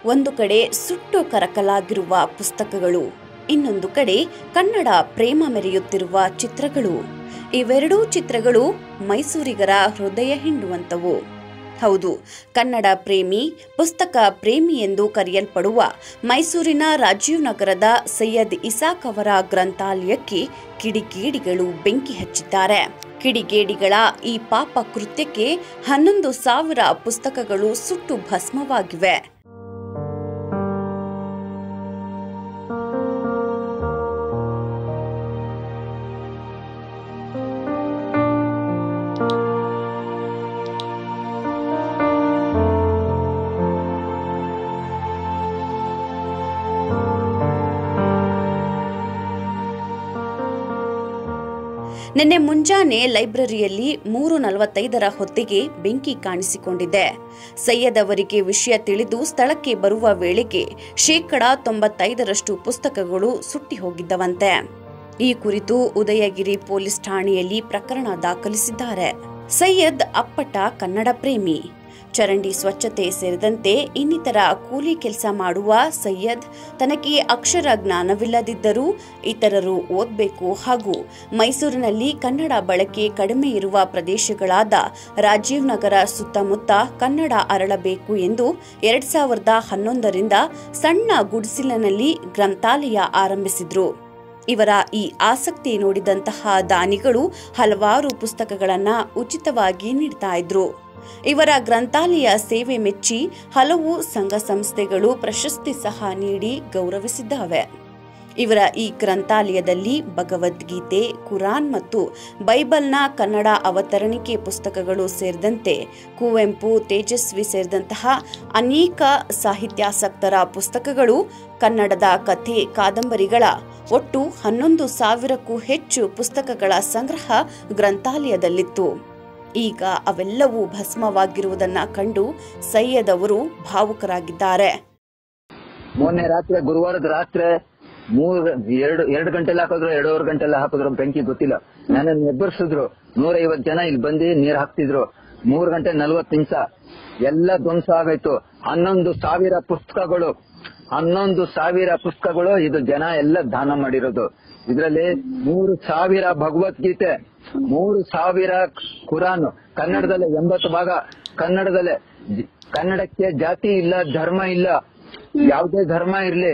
ಒಂದು ಕಡೆ ಸುಟ್ಟು ಕರಕಲಾಗಿರುವ ಪುಸ್ತಕಗಳು ಇನ್ನೊಂದು ಕಡೆ ಕನ್ನಡ ಪ್ರೇಮ ಮೆರೆಯುತ್ತಿರುವ ಚಿತ್ರಗಳು ಇವೆರಡೂ ಚಿತ್ರಗಳು ಮೈಸೂರಿಗರ ಹೃದಯ ಹಿಂಡುವಂತವು ಹೌದು ಕನ್ನಡ ಪ್ರೇಮಿ ಪುಸ್ತಕ ಪ್ರೇಮಿ ಎಂದು ಕರೆಯಲ್ಪಡುವ ಮೈಸೂರಿನ ರಾಜೀವ್ ನಗರದ ಸೈಯದ್ ಇಸಾಕ್ ಅವರ ಗ್ರಂಥಾಲಯಕ್ಕೆ ಕಿಡಿಗೇಡಿಗಳು ಬೆಂಕಿ ಹಚ್ಚಿದ್ದಾರೆ ಕಿಡಿಗೇಡಿಗಳ ಈ ಪಾಪ ಕೃತ್ಯಕ್ಕೆ ಹನ್ನೊಂದು ಸಾವಿರ ಪುಸ್ತಕಗಳು ಸುಟ್ಟು ಭಸ್ಮವಾಗಿವೆ ನಿನ್ನೆ ಮುಂಜಾನೆ ಲೈಬ್ರರಿಯಲ್ಲಿ ಮೂರು ನಲವತ್ತೈದರ ಹೊತ್ತಿಗೆ ಬೆಂಕಿ ಕಾಣಿಸಿಕೊಂಡಿದೆ ಸೈಯದ್ ಅವರಿಗೆ ವಿಷಯ ತಿಳಿದು ಸ್ಥಳಕ್ಕೆ ಬರುವ ವೇಳೆಗೆ ಶೇಕಡ ತೊಂಬತ್ತೈದರಷ್ಟು ಪುಸ್ತಕಗಳು ಸುಟ್ಟಿ ಹೋಗಿದ್ದವಂತೆ ಈ ಕುರಿತು ಉದಯಗಿರಿ ಪೊಲೀಸ್ ಠಾಣೆಯಲ್ಲಿ ಪ್ರಕರಣ ದಾಖಲಿಸಿದ್ದಾರೆ ಸೈಯದ್ ಅಪ್ಪಟ ಕನ್ನಡ ಪ್ರೇಮಿ ಚರಂಡಿ ಸ್ವಚ್ಛತೆ ಸೇರಿದಂತೆ ಇನ್ನಿತರ ಕೂಲಿ ಕೆಲಸ ಮಾಡುವ ಸೈಯದ್ ತನಗೆ ಅಕ್ಷರ ಜ್ಞಾನವಿಲ್ಲದಿದ್ದರೂ ಇತರರು ಓದಬೇಕು ಹಾಗೂ ಮೈಸೂರಿನಲ್ಲಿ ಕನ್ನಡ ಬಳಕೆ ಕಡಿಮೆ ಇರುವ ಪ್ರದೇಶಗಳಾದ ರಾಜೀವ್ ನಗರ ಸುತ್ತಮುತ್ತ ಕನ್ನಡ ಅರಳಬೇಕು ಎಂದು ಎರಡ್ ಸಾವಿರದ ಹನ್ನೊಂದರಿಂದ ಸಣ್ಣ ಗುಡಿಸಿಲಿನಲ್ಲಿ ಗ್ರಂಥಾಲಯ ಆರಂಭಿಸಿದ್ರು ಇವರ ಈ ಆಸಕ್ತಿ ನೋಡಿದಂತಹ ದಾನಿಗಳು ಹಲವಾರು ಪುಸ್ತಕಗಳನ್ನ ಉಚಿತವಾಗಿ ನೀಡ್ತಾ ಇದ್ರು ಇವರ ಗ್ರಂಥಾಲಯ ಸೇವೆ ಮೆಚ್ಚಿ ಹಲವು ಸಂಘ ಸಂಸ್ಥೆಗಳು ಪ್ರಶಸ್ತಿ ಸಹ ನೀಡಿ ಗೌರವಿಸಿದ್ದಾವೆ ಇವರ ಈ ಗ್ರಂಥಾಲಯದಲ್ಲಿ ಭಗವದ್ಗೀತೆ ಕುರಾನ್ ಮತ್ತು ಬೈಬಲ್ನ ಕನ್ನಡ ಅವತರಣಿಕೆ ಪುಸ್ತಕಗಳು ಸೇರಿದಂತೆ ಕುವೆಂಪು ತೇಜಸ್ವಿ ಸೇರಿದಂತಹ ಅನೇಕ ಸಾಹಿತ್ಯಾಸಕ್ತರ ಪುಸ್ತಕಗಳು ಕನ್ನಡದ ಕಥೆ ಕಾದಂಬರಿಗಳ ಒಟ್ಟು ಹನ್ನೊಂದು ಸಾವಿರಕ್ಕೂ ಹೆಚ್ಚು ಪುಸ್ತಕಗಳ ಸಂಗ್ರಹ ಗ್ರಂಥಾಲಯದಲ್ಲಿತ್ತು ಈಗ ಅವೆಲ್ಲವೂ ಭಸ್ಮವಾಗಿರುವುದನ್ನ ಕಂಡು ಸೈಯದ್ ಅವರು ಭಾವುಕರಾಗಿದ್ದಾರೆ ಮೊನ್ನೆ ರಾತ್ರಿ ಗುರುವಾರದ ರಾತ್ರಿ ಮೂರ್ ಎರಡು ಎರಡು ಗಂಟೆಲ್ಲ ಹಾಕಿದ್ರು ಎರಡೂವರೆ ಗಂಟೆಲ್ಲ ಹಾಕಿದ್ರು ಬೆಂಕಿ ಗೊತ್ತಿಲ್ಲ ನನ್ನನ್ನು ಎಬ್ಬರಿಸಿದ್ರು ನೂರ ಐವತ್ ಜನ ಇಲ್ಲಿ ಬಂದು ನೀರ್ ಹಾಕ್ತಿದ್ರು ಮೂರ್ ಗಂಟೆ ನಲ್ವತ್ ನಿಮಿಷ ಎಲ್ಲ ಧ್ವಂಸ ಆಗೋಯ್ತು ಹನ್ನೊಂದು ಸಾವಿರ ಪುಸ್ತಕಗಳು ಹನ್ನೊಂದು ಸಾವಿರ ಪುಸ್ತಕಗಳು ಇದು ಜನ ಎಲ್ಲ ದಾನ ಮಾಡಿರೋದು ಇದರಲ್ಲಿ ಮೂರು ಸಾವಿರ ಭಗವದ್ಗೀತೆ ಮೂರು ಸಾವಿರ ಕುರಾನ್ ಕನ್ನಡದಲ್ಲೇ ಎಂಬತ್ತು ಭಾಗ ಕನ್ನಡದಲ್ಲೇ ಜ- ಕನ್ನಡಕ್ಕೆ ಜಾತಿ ಇಲ್ಲ ಧರ್ಮ ಇಲ್ಲ ಯಾವುದೇ ಧರ್ಮ ಇರ್ಲಿ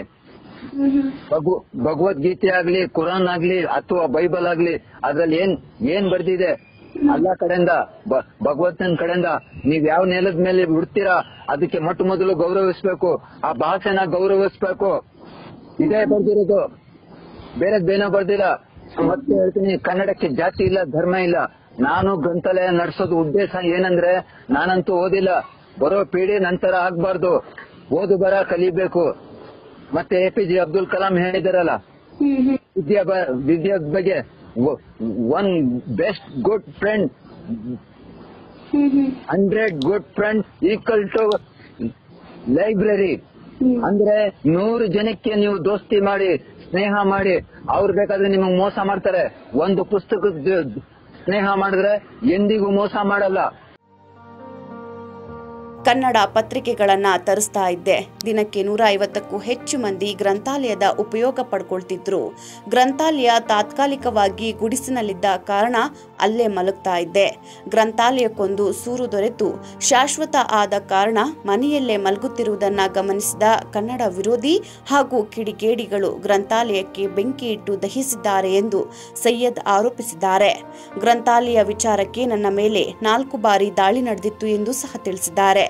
ಭಗವ ಭಗವದ್ಗೀತೆ ಆಗ್ಲಿ ಕುರಾನ್ ಆಗ್ಲಿ ಅಥವಾ ಬೈಬಲ್ ಆಗ್ಲಿ ಅದ್ರಲ್ಲಿ ಏನ್ ಏನ್ ಬರ್ದಿದೆ ಎಲ್ಲ ಕಡೆಯಿಂದ ಬ- ಭಗವಂತನ ಕಡೆಯಿಂದ ನೀವ್ ಯಾವ ನೆಲದ ಮೇಲೆ ಬಿಡ್ತೀರಾ ಅದಕ್ಕೆ ಮೊಟ್ಟ ಮೊದಲು ಗೌರವಿಸ್ಬೇಕು ಆ ಭಾಷೆನ ಗೌರವಿಸ್ಬೇಕು ಇದೇ ಬರ್ದಿರೋದು ಬೇರೆ ಬೇನೋ ಬರ್ದಿಲ್ಲ ಮತ್ತೆ ಹೇಳ್ತೀನಿ ಕನ್ನಡಕ್ಕೆ ಜಾತಿ ಇಲ್ಲ ಧರ್ಮ ಇಲ್ಲ ನಾನು ಗ್ರಂಥಾಲಯ ನಡೆಸೋದು ಉದ್ದೇಶ ಏನಂದ್ರೆ ನಾನಂತೂ ಓದಿಲ್ಲ ಬರೋ ಪೀಳಿ ನಂತರ ಆಗ್ಬಾರ್ದು ಓದು ಬರ ಕಲಿಬೇಕು ಮತ್ತೆ A P J Abdul Kalam ಹೇಳಿದಾರಲ್ಲ ವಿದ್ಯಾ ಬ- ವಿದ್ಯಾ ಬಗ್ಗೆ one best good friend hundred good friend equal to library ಅಂದ್ರೆ ನೂರು ಜನಕ್ಕೆ ನೀವು ದೋಸ್ತಿ ಮಾಡಿ ಸ್ನೇಹ ಮಾಡಿ ಅವ್ರು ಬೇಕಾದ್ರೆ ನಿಮಗೆ ಮೋಸ ಮಾಡ್ತಾರೆ ಒಂದು ಪುಸ್ತಕದ ಜ- ಸ್ನೇಹ ಮಾಡಿದ್ರೆ ಎಂದಿಗೂ ಮೋಸ ಮಾಡಲ್ಲ ಕನ್ನಡ ಪತ್ರಿಕೆಗಳನ್ನ ತರಿಸ್ತಾ ಇದ್ದೆ ದಿನಕ್ಕೆ ನೂರ ಐವತ್ತಕ್ಕೂ ಹೆಚ್ಚು ಮಂದಿ ಗ್ರಂಥಾಲಯದ ಉಪಯೋಗ ಪಡ್ಕೊಳ್ತಿದ್ರು ಗ್ರಂಥಾಲಯ ತಾತ್ಕಾಲಿಕವಾಗಿ ಗುಡಿಸಿನಲ್ಲಿದ್ದ ಕಾರಣ ಅಲ್ಲೇ ಮಲಗ್ತಾ ಇದ್ದೆ ಗ್ರಂಥಾಲಯಕ್ಕೊಂದು ಸೂರು ದೊರೆತು ಶಾಶ್ವತ ಆದ ಕಾರಣ ಮನೆಯಲ್ಲೇ ಮಲಗುತ್ತಿರುವುದನ್ನ ಗಮನಿಸಿದ ಕನ್ನಡ ವಿರೋಧಿ ಹಾಗೂ ಕಿಡಿಗೇಡಿಗಳು ಗ್ರಂಥಾಲಯಕ್ಕೆ ಬೆಂಕಿ ಇಟ್ಟು ದಹಿಸಿದ್ದಾರೆ ಎಂದು ಸೈಯದ್ ಆರೋಪಿಸಿದ್ದಾರೆ ಗ್ರಂಥಾಲಯ ವಿಚಾರಕ್ಕೆ ನನ್ನ ಮೇಲೆ ನಾಲ್ಕು ಬಾರಿ ದಾಳಿ ನಡೆದಿತ್ತು ಎಂದು ಸಹ ತಿಳಿಸಿದ್ದಾರೆ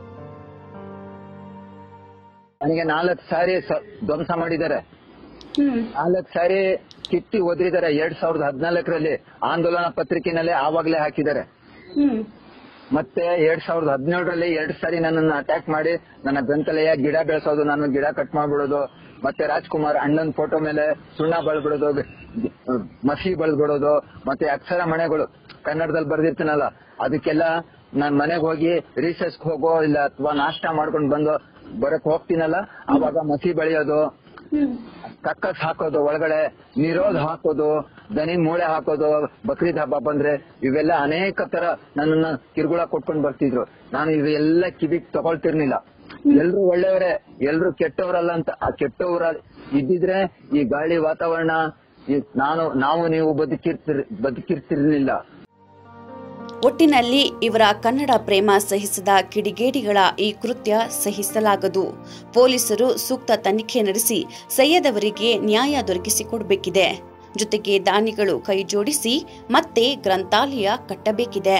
ನನಗೆ ನಾಲ್ಕು ಸಾರಿ ಸ- ಧ್ವಂಸ ಮಾಡಿದ್ದಾರೆ ನಾಲ್ಕು ಸಾರಿ ಕಿತ್ತಿ ಒದರಿದ್ದಾರೆ ಎರಡ್ ಸಾವಿರದ ಹದಿನಾಲ್ಕರಲ್ಲಿ ಆಂದೋಲನ ಪತ್ರಿಕೆನಲ್ಲಿ ಆವಾಗಲೇ ಹಾಕಿದ್ದಾರೆ ಮತ್ತೆ ಎರಡ್ ಸಾವಿರದ ಹದಿನೇಳರಲ್ಲಿ ಎರಡ್ ಸಾರಿ ನನ್ನನ್ನು ಅಟ್ಯಾಕ್ ಮಾಡಿ ನನ್ನ ಗ್ರಂಥಾಲಯ ಗಿಡ ಬೆಳೆಸೋದು ನಾನು ಗಿಡ ಕಟ್ ಮಾಡ್ಬಿಡೋದು ಮತ್ತೆ ರಾಜ್ಕುಮಾರ್ ಅಣ್ಣನ್ ಫೋಟೋ ಮೇಲೆ ಸುಣ್ಣ ಬಳ್ಬಿಡೋದು ಮಸಿ ಬಳ್ಬಿಡೋದು ಮತ್ತೆ ಅಕ್ಷರ ಮನೆಗಳು ಕನ್ನಡದಲ್ಲಿ ಬರ್ದಿರ್ತೀನಲ್ಲ ಅದಕ್ಕೆಲ್ಲ ನಾನ್ ಮನೆಗೆ ಹೋಗಿ ರೀಸೆಸ್ಗೆ ಹೋಗೋ ಇಲ್ಲ ಅಥವಾ ನಾಷ್ಟ ಮಾಡ್ಕೊಂಡು ಬಂದು ಬರಕ್ ಹೋಗ್ತೀನಲ್ಲ ಅವಾಗ ಮಸಿ ಬೆಳೆಯೋದು ಕಕ್ಕಸ್ ಹಾಕೋದು ಒಳಗಡೆ ನಿರೋಧ ಹಾಕೋದು ದನಿ ಮೂಳೆ ಹಾಕೋದು ಬಕ್ರೀದ್ ಹಬ್ಬ ಬಂದ್ರೆ ಇವೆಲ್ಲ ಅನೇಕ ತರ ನನ್ನನ್ನ ಕಿರುಗುಳ ಕೊಟ್ಕೊಂಡು ಬರ್ತಿದ್ರು ನಾನು ಇವೆಲ್ಲ ಕಿವಿಗ್ ತಗೊಳ್ತಿರ್ಲಿಲ್ಲ ಎಲ್ರು ಒಳ್ಳೆಯವರೇ ಎಲ್ರು ಕೆಟ್ಟವರಲ್ಲ ಅಂತ ಆ ಕೆಟ್ಟವರ ಇದ್ದಿದ್ರೆ ಈ ಗಾಳಿ ವಾತಾವರಣ ಈ ನಾನು ನಾವು ನೀವು ಬದುಕಿರ್ತಿರ್ ಬದುಕಿರ್ತಿರ್ಲಿಲ್ಲ ಒಟ್ಟಿನಲ್ಲಿ ಇವರ ಕನ್ನಡ ಪ್ರೇಮ ಸಹಿಸದ ಕಿಡಿಗೇಡಿಗಳ ಈ ಕೃತ್ಯ ಸಹಿಸಲಾಗದು ಪೊಲೀಸರು ಸೂಕ್ತ ತನಿಖೆ ನಡೆಸಿ ಸೈಯದ್ ಅವರಿಗೆ ನ್ಯಾಯ ದೊರಕಿಸಿಕೊಡಬೇಕಿದೆ ಜೊತೆಗೆ ದಾನಿಗಳು ಕೈ ಜೋಡಿಸಿ ಮತ್ತೆ ಗ್ರಂಥಾಲಯ ಕಟ್ಟಬೇಕಿದೆ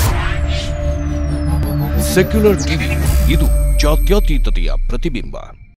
ಸೆಕ್ಯುಲರ್ ಟಿವಿ ಇದು ಜಾತ್ಯತೀತತೆಯ ಪ್ರತಿಬಿಂಬ